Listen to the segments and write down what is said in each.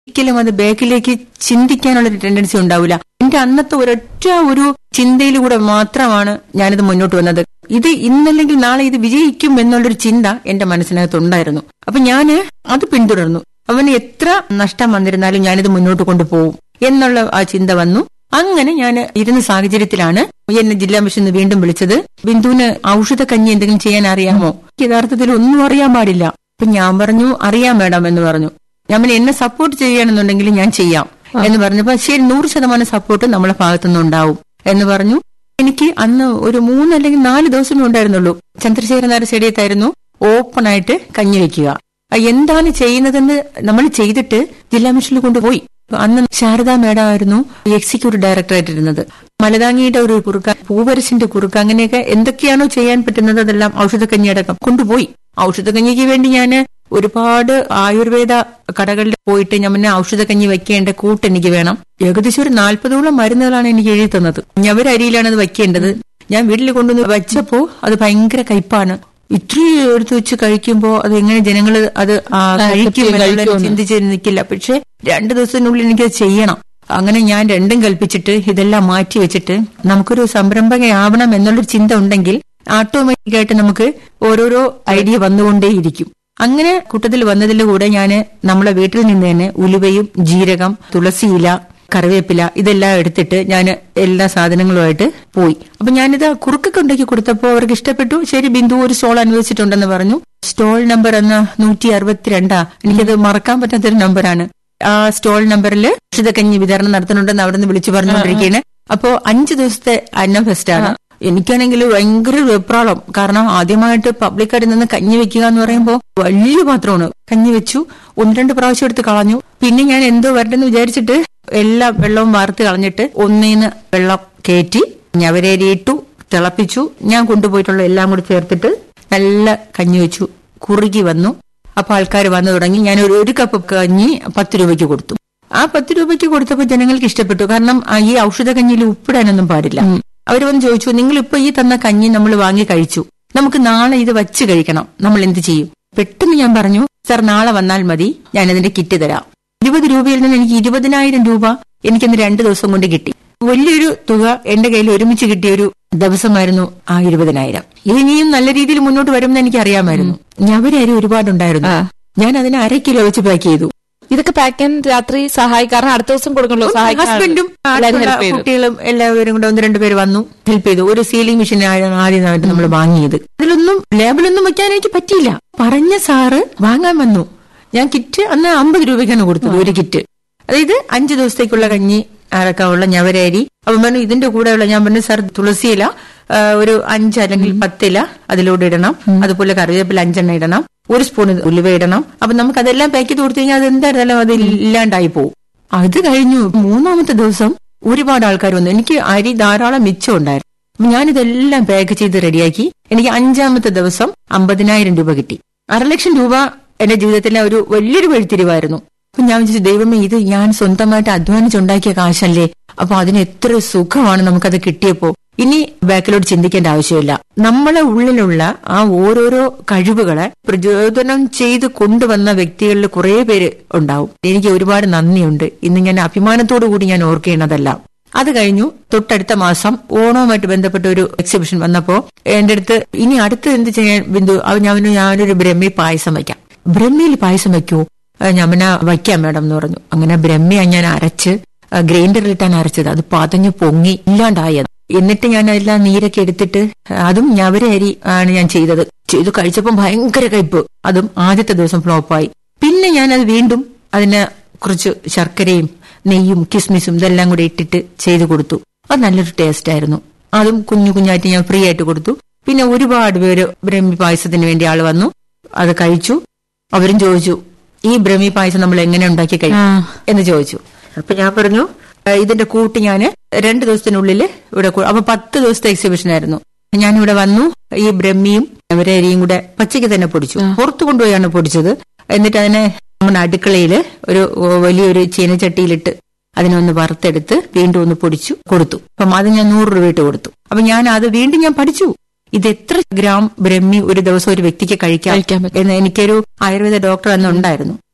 ഒരിക്കലും അത് ബാക്കിലേക്ക് ചിന്തിക്കാനുള്ള ഒരു ടെൻഡൻസി ഉണ്ടാവില്ല എന്റെ അന്നത്തെ ഒരൊറ്റ ഒരു ചിന്തയിലൂടെ മാത്രമാണ് ഞാനിത് മുന്നോട്ട് വന്നത് ഇത് ഇന്നല്ലെങ്കിൽ നാളെ ഇത് വിജയിക്കും എന്നുള്ളൊരു ചിന്ത എന്റെ മനസ്സിനകത്ത് ഉണ്ടായിരുന്നു അപ്പൊ ഞാന് അത് പിന്തുടർന്നു അവന് എത്ര നഷ്ടം വന്നിരുന്നാലും ഞാനിത് മുന്നോട്ട് കൊണ്ടുപോകും എന്നുള്ള ആ ചിന്ത വന്നു അങ്ങനെ ഞാൻ ഇരുന്ന സാഹചര്യത്തിലാണ് എന്നെ ജില്ലാ മിഷൻ വീണ്ടും വിളിച്ചത് ബിന്ദുവിന് ഔഷധ കഞ്ഞി എന്തെങ്കിലും ചെയ്യാൻ അറിയാമോ യഥാർത്ഥത്തിൽ ഒന്നും അറിയാൻ പാടില്ല അപ്പൊ ഞാൻ പറഞ്ഞു അറിയാം മാഡം എന്ന് പറഞ്ഞു ഞാൻ പറഞ്ഞു, എന്നെ സപ്പോർട്ട് ചെയ്യണമെന്നുണ്ടെങ്കിൽ ഞാൻ ചെയ്യാം എന്ന് പറഞ്ഞപ്പോ ശരി നൂറ് ശതമാനം സപ്പോർട്ട് നമ്മളെ ഭാഗത്തുനിന്ന് ഉണ്ടാവും എന്ന് പറഞ്ഞു എനിക്ക് അന്ന് ഒരു മൂന്ന് അല്ലെങ്കിൽ നാല് ദിവസമേ ഉണ്ടായിരുന്നുള്ളൂ ചന്ദ്രശേഖരനാഥ സ്റ്റേഡിയത്തായിരുന്നു ഓപ്പൺ ആയിട്ട് കഞ്ഞി വെക്കുക ആ എന്താണ് ചെയ്യുന്നതെന്ന് നമ്മൾ ചെയ്തിട്ട് ജില്ലാ മിഷനിൽ കൊണ്ടുപോയി അന്ന് ശാരദാ മേഡം ആയിരുന്നു എക്സിക്യൂട്ടീവ് ഡയറക്ടർ ആയിട്ടിരുന്നത് മലതാങ്ങിയുടെ ഒരു കുറുക്ക പൂവരശിന്റെ കുറുക്ക അങ്ങനെയൊക്കെ എന്തൊക്കെയാണോ ചെയ്യാൻ പറ്റുന്നത് അതെല്ലാം ഔഷധക്കഞ്ഞി അടക്കം കൊണ്ടുപോയി ഔഷധക്കഞ്ഞിക്ക് വേണ്ടി ഞാൻ ഒരുപാട് ആയുർവേദ കടകളിൽ പോയിട്ട് ഞാൻ പിന്നെ ഔഷധക്കഞ്ഞി വെക്കേണ്ട കൂട്ട് എനിക്ക് വേണം ഏകദേശം ഒരു നാൽപ്പതോളം മരുന്നുകളാണ് എനിക്ക് എഴുതി തന്നത് ഞവരരിയിലാണ് അത് വെക്കേണ്ടത് ഞാൻ വീട്ടിൽ കൊണ്ടുവന്ന് വെച്ചപ്പോ അത് ഭയങ്കര കയ്പാണ് ഇത്രയും എടുത്തു വെച്ച് കഴിക്കുമ്പോ അത് എങ്ങനെ ജനങ്ങൾ അത് ആ, കഴിക്കും എന്നുള്ളത് ചിന്തിച്ച് നിൽക്കില്ല പക്ഷെ രണ്ടു ദിവസത്തിനുള്ളിൽ എനിക്കത് ചെയ്യണം അങ്ങനെ ഞാൻ രണ്ടും കൽപ്പിച്ചിട്ട് ഇതെല്ലാം മാറ്റി വെച്ചിട്ട് നമുക്കൊരു സംരംഭകയാവണം എന്നുള്ളൊരു ചിന്ത ഉണ്ടെങ്കിൽ ഓട്ടോമാറ്റിക് ആയിട്ട് നമുക്ക് ഓരോരോ ഐഡിയ വന്നുകൊണ്ടേയിരിക്കും അങ്ങനെ കൂട്ടത്തിൽ വന്നതിന്റെ കൂടെ ഞാൻ നമ്മളെ വീട്ടിൽ നിന്ന് തന്നെ ഉലുവയും ജീരകം തുളസിയില കറിവേപ്പില ഇതെല്ലാം എടുത്തിട്ട് ഞാൻ എല്ലാ സാധനങ്ങളുമായിട്ട് പോയി അപ്പൊ ഞാനിത് കുറുക്കൊക്കെ ഉണ്ടാക്കി കൊടുത്തപ്പോൾ അവർക്ക് ഇഷ്ടപ്പെട്ടു ശരി ബിന്ദു ഒരു സ്റ്റോൾ അനുവദിച്ചിട്ടുണ്ടെന്ന് പറഞ്ഞു സ്റ്റോൾ നമ്പർ എന്ന നൂറ്റി അറുപത്തിരണ്ടാ എനിക്കത് മറക്കാൻ പറ്റാത്തൊരു നമ്പറാണ് ആ സ്റ്റോൾ നമ്പറിൽ ഔഷധക്കഞ്ഞി വിതരണം നടത്തുന്നുണ്ടെന്ന് അവിടെ നിന്ന് വിളിച്ചു പറഞ്ഞുകൊണ്ടിരിക്കുകയാണ് അപ്പോ അഞ്ചു ദിവസത്തെ അന്നം ഫെസ്റ്റാണ് എനിക്കാണെങ്കിൽ ഭയങ്കര വെപ്രാളം കാരണം ആദ്യമായിട്ട് പബ്ലിക്കായിട്ട് നിന്ന് കഞ്ഞി വെക്കുക എന്ന് പറയുമ്പോൾ വലിയ പാത്രമാണ് കഞ്ഞി വെച്ചു ഒന്ന് രണ്ട് പ്രാവശ്യം എടുത്ത് കളഞ്ഞു പിന്നെ ഞാൻ എന്തോ വരട്ടെന്ന് വിചാരിച്ചിട്ട് എല്ലാ വെള്ളവും വാർത്ത് കളഞ്ഞിട്ട് ഒന്നീന്ന് വെള്ളം കയറ്റി ഞവരേരിയിട്ടു തിളപ്പിച്ചു ഞാൻ കൊണ്ടുപോയിട്ടുള്ള എല്ലാം കൂടി ചേർത്തിട്ട് നല്ല കഞ്ഞി വെച്ചു കുറുകി വന്നു അപ്പൊ ആൾക്കാർ വന്നു തുടങ്ങി ഞാൻ ഒരു ഒരു കപ്പ് കഞ്ഞി പത്ത് രൂപയ്ക്ക് കൊടുത്തു ആ പത്ത് രൂപയ്ക്ക് കൊടുത്തപ്പോൾ ജനങ്ങൾക്ക് ഇഷ്ടപ്പെട്ടു കാരണം ആ ഈ ഔഷധ കഞ്ഞിയിൽ ഉപ്പിടാനൊന്നും പാടില്ല അവർ വന്ന് ചോദിച്ചു നിങ്ങൾ ഇപ്പൊ ഈ തന്ന കഞ്ഞി നമ്മൾ വാങ്ങി കഴിച്ചു നമുക്ക് നാളെ ഇത് വച്ച് കഴിക്കണം നമ്മൾ എന്ത് ചെയ്യും പെട്ടെന്ന് ഞാൻ പറഞ്ഞു സാർ നാളെ വന്നാൽ മതി ഞാൻ അതിന്റെ കിറ്റ് തരാം ഇരുപത് രൂപയിൽ നിന്ന് എനിക്ക് ഇരുപതിനായിരം രൂപ എനിക്കന്ന് രണ്ടു ദിവസം കൊണ്ട് കിട്ടി വലിയൊരു തുക എന്റെ കയ്യിൽ ഒരുമിച്ച് കിട്ടിയ ഒരു ദിവസമായിരുന്നു ആ ഇരുപതിനായിരം ഇനിയും നല്ല രീതിയിൽ മുന്നോട്ട് വരുമെന്ന് എനിക്ക് അറിയാമായിരുന്നു ഞവരരി ഒരുപാടുണ്ടായിരുന്നു ഞാൻ അതിനെ അര കിലോ വെച്ച് പാക്ക് ചെയ്തു ഇതൊക്കെ പാക്ക് ചെയ്യാൻ രാത്രി സഹായിക്കാരണം അടുത്ത ദിവസം കൊടുക്കണല്ലോ ഹസ്ബൻഡും എല്ലാവരും അടുത്തുള്ള ഹെൽപ്പ് ചെയ്തു കുട്ടികളും എല്ലാവരും കൂടെ ഒന്ന് രണ്ടുപേര് വന്നു ഹെൽപ്പ് ചെയ്തു ഒരു സീലിംഗ് മെഷീൻ ആദ്യമായിട്ട് നമ്മൾ വാങ്ങിയത് അതിലൊന്നും ലേബിളൊന്നും വെക്കാൻ എനിക്ക് പറ്റിയില്ല പറഞ്ഞ സാറ് വാങ്ങാൻ വന്നു ഞാൻ കിറ്റ് അന്ന് അമ്പത് രൂപയ്ക്കാണ് കൊടുത്തത് ഒരു കിറ്റ് അതായത് അഞ്ചു ദിവസത്തേക്കുള്ള കഞ്ഞി അടക്കമുള്ള ഞവരരി അപ്പൊ പറഞ്ഞു ഇതിന്റെ കൂടെയുള്ള ഞാൻ പറഞ്ഞു സാർ തുളസിയില ആ, ഒരു അഞ്ച് അല്ലെങ്കിൽ പത്തില അതിലൂടെ ഇടണം അതുപോലെ കറിവേപ്പില അഞ്ചെണ്ണ ഇടണം ഒരു സ്പൂൺ ഉലുവ ഇടണം അപ്പൊ നമുക്ക് അതെല്ലാം പാക്ക് ചെയ്ത് കൊടുത്തു കഴിഞ്ഞാൽ അത് എന്തായിരുന്നാലും അത് ഇല്ലാണ്ടായി പോകും അത് കഴിഞ്ഞു മൂന്നാമത്തെ ദിവസം ഒരുപാട് ആൾക്കാർ വന്നു എനിക്ക് അരി ധാരാളം മിച്ചം ഉണ്ടായിരുന്നു അപ്പൊ ഞാനിതെല്ലാം പാക്ക് ചെയ്ത് റെഡിയാക്കി എനിക്ക് അഞ്ചാമത്തെ ദിവസം അമ്പതിനായിരം രൂപ കിട്ടി അരലക്ഷം രൂപ എന്റെ ജീവിതത്തിലെ ഒരു വലിയൊരു വഴിത്തിരിവായിരുന്നു അപ്പൊ ഞാൻ വിചാരിച്ചു ദൈവമേ ഇത് ഞാൻ സ്വന്തമായിട്ട് അധ്വാനിച്ചുണ്ടാക്കിയ കാശല്ലേ അപ്പൊ അതിന് എത്ര സുഖമാണ് നമുക്കത് കിട്ടിയപ്പോ ഇനി ബാക്കിലോട്ട് ചിന്തിക്കേണ്ട ആവശ്യമില്ല നമ്മളെ ഉള്ളിലുള്ള ആ ഓരോരോ കഴിവുകളെ പ്രചോദനം ചെയ്ത് കൊണ്ടുവന്ന വ്യക്തികളിൽ കുറെ പേര് ഉണ്ടാവും എനിക്ക് ഒരുപാട് നന്ദിയുണ്ട് ഇന്ന് ഞാൻ അഭിമാനത്തോടു കൂടി ഞാൻ ഓർക്കേണ്ടതല്ല അത് കഴിഞ്ഞു തൊട്ടടുത്ത മാസം ഓണവുമായിട്ട് ബന്ധപ്പെട്ട ഒരു എക്സിബിഷൻ വന്നപ്പോ എന്റെ അടുത്ത് ഇനി അടുത്ത് എന്ത് ചെയ്യാൻ ബിന്ദു അവ ഞാൻ പറഞ്ഞു, ഞാനൊരു ബ്രഹ്മി പായസം വയ്ക്കാം ബ്രഹ്മിയിൽ പായസം വെക്കൂ ഞാൻ പിന്നെ വയ്ക്കാം മാഡം എന്ന് പറഞ്ഞു അങ്ങനെ ബ്രഹ്മിയ ഞാൻ അരച്ച് ഗ്രൈൻഡറിലിട്ടാണ് അരച്ചത് അത് പതഞ്ഞു പൊങ്ങി ഇല്ലാണ്ടായത് എന്നിട്ട് ഞാൻ എല്ലാം നീരൊക്കെ എടുത്തിട്ട് അതും ഞവര അരി ആണ് ഞാൻ ചെയ്തത് ചെയ്തു കഴിച്ചപ്പം ഭയങ്കര കയ്പ് അതും ആദ്യത്തെ ദിവസം ഫ്ലോപ്പായി പിന്നെ ഞാൻ അത് വീണ്ടും അതിന് കുറച്ച് ശർക്കരയും നെയ്യും കിസ്മിസും ഇതെല്ലാം കൂടി ഇട്ടിട്ട് ചെയ്തു കൊടുത്തു അത് നല്ലൊരു ടേസ്റ്റ് ആയിരുന്നു അതും കുഞ്ഞു കുഞ്ഞായിട്ട് ഞാൻ ഫ്രീ ആയിട്ട് കൊടുത്തു പിന്നെ ഒരുപാട് പേര് ബ്രഹ്മി പായസത്തിന് വേണ്ടി ആള് വന്നു അത് കഴിച്ചു അവരും ചോദിച്ചു ഈ ബ്രഹ്മി പായസം നമ്മൾ എങ്ങനെ ഉണ്ടാക്കി കഴിക്കും എന്ന് ചോദിച്ചു അപ്പൊ ഞാൻ പറഞ്ഞു "ഏ, ഇതിന്റെ കൂട്ട് ഞാൻ രണ്ടു ദിവസത്തിനുള്ളിൽ ഇവിടെ കൊ- അപ്പൊ പത്ത് ദിവസത്തെ എക്സിബിഷൻ ആയിരുന്നു ഞാൻ ഇവിടെ വന്നു ഈ ബ്രഹ്മിയും അവരരിയും കൂടെ പച്ചയ്ക്ക് തന്നെ പൊടിച്ചു പുറത്തു കൊണ്ടുപോയാണ് പൊടിച്ചത് എന്നിട്ട് അതിനെ നമ്മുടെ അടുക്കളയിൽ ഒരു ഓ, വലിയൊരു ചീനച്ചട്ടിയിലിട്ട് അതിനൊന്ന് വറുത്തെടുത്ത് വീണ്ടും ഒന്ന് പൊടിച്ചു കൊടുത്തു അപ്പം അത് ഞാൻ നൂറ് രൂപ ഇട്ട് കൊടുത്തു അപ്പൊ ഞാൻ അത് വീണ്ടും ഞാൻ പഠിച്ചു ഇത് എത്ര ഗ്രാം ബ്രഹ്മി ഒരു ദിവസം ഒരു വ്യക്തിക്ക് കഴിക്കാം കഴിക്കാൻ പറ്റും. എന്ന് എനിക്കൊരു ആയുർവേദ ഡോക്ടർ അന്ന് ഉണ്ടായിരുന്നു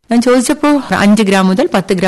ഞാൻ ചോദിച്ചപ്പോ അഞ്ച് ഗ്രാം മുതൽ പത്ത് ഗ്രാം